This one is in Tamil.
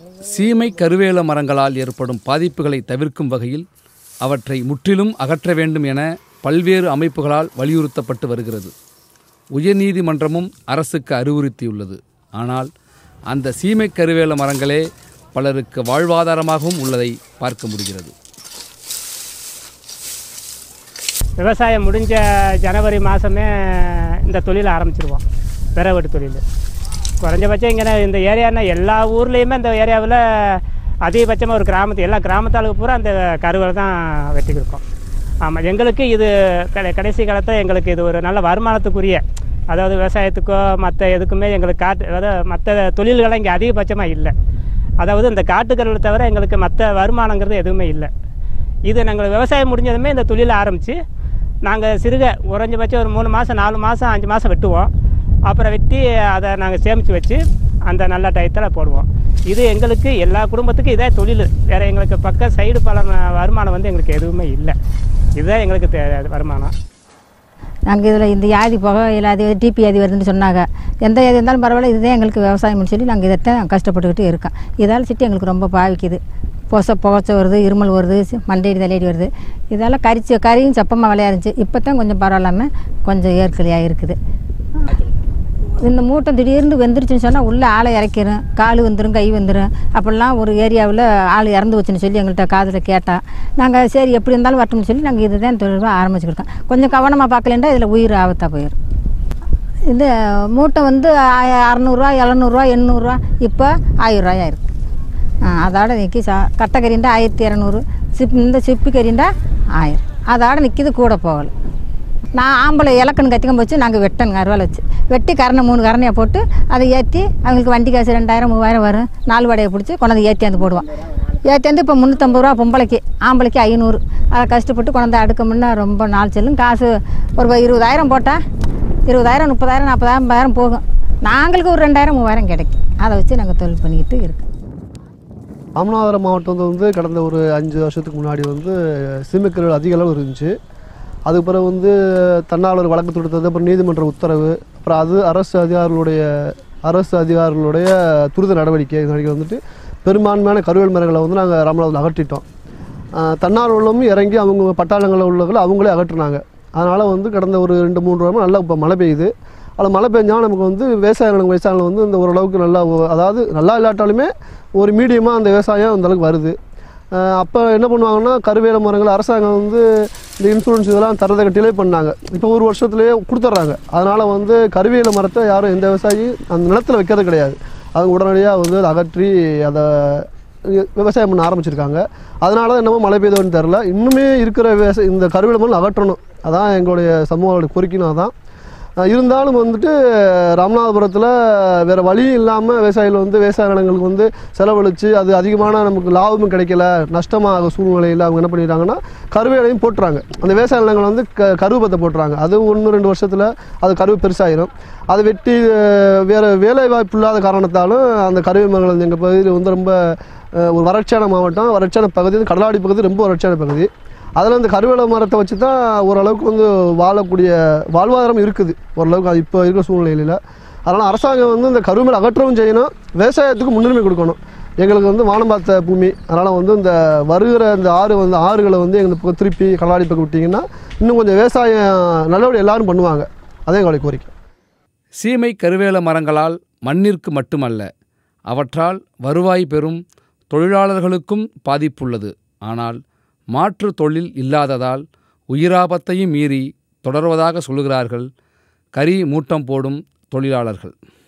சீமை கருவேல மரங்களால் ஏற்படும் பாதிப்புகளை தவிர்க்கும் வகையில் அவற்றை முற்றிலும் அகற்ற வேண்டும் என பல்வேறு அமைப்புகளால் வலியுறுத்தப்பட்டு வருகிறது உயர்நீதிமன்றமும் அரசுக்கு அறிவுறுத்தியுள்ளது ஆனால் அந்த சீமை கருவேல மரங்களே பலருக்கு வாழ்வாதாரமாகவும் உள்ளதை பார்க்க முடிகிறது விவசாயம் முடிஞ்ச ஜனவரி மாதமே இந்த தொழிலை ஆரம்பிச்சிருவோம் விறவெட்டு தொழில் குறைஞ்சபட்சம் இங்கே இந்த ஏரியானா எல்லா ஊர்லேயுமே இந்த ஏரியாவில் அதிகபட்சமாக ஒரு கிராமத்து எல்லா கிராமத்தாளுக்கு பூரா அந்த கருவறை தான் வெட்டிக்கிருக்கோம் ஆமாம் எங்களுக்கு இது கடை கடைசி காலத்தில் எங்களுக்கு இது ஒரு நல்ல வருமானத்துக்குரிய அதாவது விவசாயத்துக்கோ மற்ற எதுக்குமே எங்களுக்கு காட்டு அதாவது மற்ற தொழில்கள்லாம் இங்கே அதிகபட்சமாக இல்லை அதாவது இந்த காட்டுக்கருவை தவிர எங்களுக்கு மற்ற வருமானங்கிறது எதுவுமே இல்லை இது நாங்கள் விவசாயம் முடிஞ்சதுமே இந்த தொழிலை ஆரம்பித்து நாங்கள் சிறுக குறைஞ்சபட்சம் ஒரு மூணு மாதம் நாலு மாதம் அஞ்சு மாதம் வெட்டுவோம் அப்புறம் வெட்டி அதை நாங்கள் சேமித்து வச்சு அந்த நல்ல டயத்தில் போடுவோம் இது எங்களுக்கு எல்லா குடும்பத்துக்கும் இதே தொழில் வேறு எங்களுக்கு பக்கம் சைடு பல வருமானம் வந்து எங்களுக்கு எதுவுமே இல்லை இதுதான் எங்களுக்கு தே- வருமானம் நாங்கள் இதில் இந்த வியாதி போக இல்லாத டிபி வியாதி வருதுன்னு சொன்னாங்க எந்த வியாதி இருந்தாலும் பரவாயில்ல இதுதான் எங்களுக்கு விவசாயம்னு சொல்லி நாங்கள் இதைத்தான் கஷ்டப்பட்டுக்கிட்டு இருக்கோம் இதால் சிட்டி எங்களுக்கு ரொம்ப பாவிக்குது பொச புகச்ச வருது இருமல் வருது சி- மண்டையடி தலையடி வருது இதெல்லாம் கரிச்சு கறியும் சப்பமாக விளையா இருந்துச்சு இப்போ தான் கொஞ்சம் பரவாயில்லாமல் கொஞ்சம் ஏற்கலையாக இருக்குது இந்த மூட்டை திடீர்னு வெந்துருச்சுன்னு சொன்னால் உள்ளே ஆளை இறக்கிடும் கால் வந்துடும் கை வந்துடும் அப்படிலாம் ஒரு ஏரியாவில் ஆள் இறந்து வச்சுன்னு சொல்லி எங்கள்கிட்ட காதில் கேட்டால் நாங்கள் சரி எப்படி இருந்தாலும் வரட்டும்னு சொல்லி நாங்கள் இதுதான் தொழிலாக ஆரம்பிச்சுக்கிட்டோம் கொஞ்சம் கவனமாக பார்க்கலண்டா இதில் உயிர் ஆபத்தாக போயிடும் இது மூட்டை வந்து ஆய- அறநூறுவா எழுநூறுவா எண்ணூறுரூவா இப்போ ஆயிரரூவாயா இருக்குது அதோட நிற்கி சா கட்டை கறிண்டா ஆயிரத்தி இரநூறு சிப் இந்த சிப்பி கறிண்டா ஆயிரம் அதோட நிற்கிது கூட போகலை நான் ஆம்பளை இலக்கணு கத்திக்கம் வச்சு நாங்கள் வெட்டணுங்க அறுவாள் வச்சு வெட்டி கரணை மூணு கரணையை போட்டு அதை ஏற்றி அவங்களுக்கு வண்டி காசு ரெண்டாயிரம் மூவாயிரம் வரும் நாலு வடையை பிடிச்சி கொண்டாந்து ஏற்றியாந்து போடுவோம் ஏற்றியாந்து இப்போ முந்நூற்றம்பது ரூபா பொம்பளைக்கு ஆம்பளைக்கு ஐநூறு அதை கஷ்டப்பட்டு கொண்டாந்து அடுக்க முன்னே ரொம்ப நாள் செல்லும் காசு ஒரு இருபதாயிரம் போட்டால் இருபதாயிரம் முப்பதாயிரம் நாற்பதாயிரம் ஐம்பதாயிரம் போகும் நாங்களுக்கு ஒரு ரெண்டாயிரம் மூவாயிரம் கிடைக்கும் அதை வச்சு நாங்கள் தொழில் பண்ணிக்கிட்டு இருக்கோம் ராமநாதபுரம் மாவட்டம் வந்து கடந்த ஒரு அஞ்சு வருஷத்துக்கு முன்னாடி வந்து சீமைக்கருள் அதிக அளவு இருந்துச்சு அதுக்கு பிறகு வந்து தன்னாளர் வழக்கு தொடுத்தது அப்புறம் நீதிமன்ற உத்தரவு அப்புறம் அது அரசு அதிகாரிகளுடைய அரசு அதிகாரிகளுடைய துரித நடவடிக்கை நடவடிக்கை வந்துட்டு பெரும்பான்மையான கருவேல் மரங்களை வந்து நாங்கள் ராமநாதத்தில் அகற்றிட்டோம் ஆஹ் தன்னார்வலமும் இறங்கி அவங்க பட்டாளங்களில் உள்ளவங்களை அவங்களே அகற்றுனாங்க அதனால் வந்து கடந்த ஒரு ரெண்டு மூன்று வாரமாக நல்லா இப்போ மழை பெய்யுது அதில் மழை பெஞ்சாலும் நமக்கு வந்து விவசாயிகள் விவசாயிகள் வந்து இந்த ஓரளவுக்கு நல்லா ஒ- அதாவது நல்லா இல்லாட்டாலுமே ஒரு மீடியமாக அந்த விவசாயம் அந்த அளவுக்கு வருது அப்போ என்ன பண்ணுவாங்கன்னா கருவேல மரங்கள் அரசாங்கம் வந்து இந்த இன்சூரன்ஸ் இதெல்லாம் தரதை டிலே பண்ணாங்க இப்போ ஒரு வருஷத்துலேயே கொடுத்துட்றாங்க அதனால் வந்து கருவேல மரத்தை யாரும் எந்த விவசாயி அந்த நிலத்தில் வைக்கிறது கிடையாது அவங்க உடனடியாக வந்து அதை அகற்றி அதை விவசாயம் பண்ண ஆரம்பிச்சிருக்காங்க அதனால தான் என்னமோ மழை பெய்தோன்னு தெரில இன்னுமே இருக்கிற விவசாய இந்த கருவேல மரம் அகற்றணும் அதான் எங்களுடைய சமூகங்களுடைய கோரிக்கையும் அதான் அஹ் இருந்தாலும் வந்துட்டு ராமநாதபுரத்தில் வேறு வழி இல்லாமல் விவசாயிகள் வந்து விவசாய நிலங்களுக்கு வந்து செலவழித்து அது அதிகமான நமக்கு லாபமும் கிடைக்கல நஷ்டமாக சூழ்நிலையில் அவங்க என்ன பண்ணிடுறாங்கன்னா கருவேலையும் போட்டுறாங்க அந்த விவசாய நிலங்கள் வந்து க கருவப்பத்தை போட்டுறாங்க அது ஒன்று ரெண்டு வருஷத்தில் அது கருவு பெருசாயிரும் அதை வெட்டி அஹ், வேறு வேலை வாய்ப்பு இல்லாத காரணத்தாலும் அந்த கருவே மரங்கள் வந்து எங்கள் பகுதியில் வந்து ரொம்ப அஹ், ஒரு வறட்சியான மாவட்டம் வறட்சியான பகுதி வந்து கடலாடி பகுதி ரொம்ப வறட்சியான பகுதி அதில் அந்த கருவேல மரத்தை வச்சு தான் ஓரளவுக்கு வந்து வாழக்கூடிய வாழ்வாதாரம் இருக்குது ஓரளவுக்கு அது இப்போ இருக்கிற சூழ்நிலையில் அதனால் அரசாங்கம் வந்து இந்த கருவேல அகற்றவும் செய்யணும் விவசாயத்துக்கு முன்னுரிமை கொடுக்கணும் எங்களுக்கு வந்து வானம் பார்த்த பூமி அதனால் வந்து இந்த வருகிற இந்த ஆறு வந்து ஆறுகளை வந்து எங்களுக்கு பக்கம் திருப்பி கடலாடி பக்கம் விட்டிங்கன்னா இன்னும் கொஞ்சம் விவசாயம் நல்லபடி எல்லாரும் பண்ணுவாங்க அதே எங்களுடைய கோரிக்கை சீமை கருவேல மரங்களால் மண்ணிற்கு மட்டுமல்ல அவற்றால் வருவாய் பெறும் தொழிலாளர்களுக்கும் பாதிப்புள்ளது ஆனால் மாற்று தொழில் இல்லாததால் உயிராபத்தையும் மீறி தொடர்வதாக சொல்கிறார்கள் கரி மூட்டம் போடும் தொழிலாளர்கள்